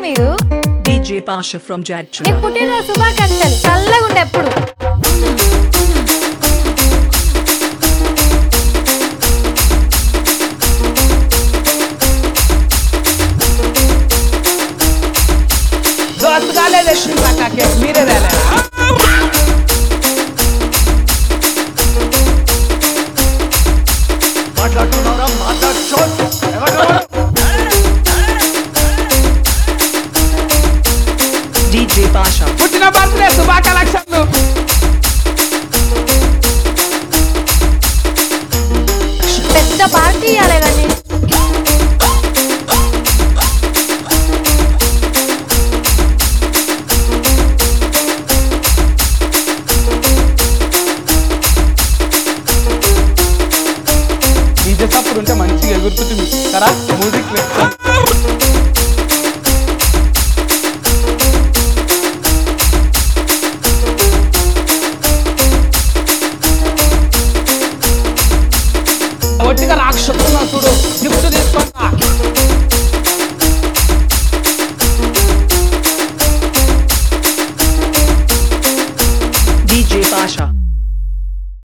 మీరు DJ Pasha from Jadchal. నీకు పుట్టినరోజు శుభాకాంక్షలు చల్లగా ఉండే ఎప్పుడు దోస్తు కాలేదు శ్రీలక్కకి మీరే తేలేరా మాట్లాడుతున్నారా మాట్లాడుచో DJ Pasha. పుట్టిన బర్త్డే శుభాకాంక్షలు పెద్ద పార్టీ ఇవ్వాలి కానీ డీజే సప్పుడు ఉంటే మంచిగా ఎగురుతుంది కదా మ్యూజిక్ వేస్తాం ఒట్టిగా రాక్షసున్నా చూడు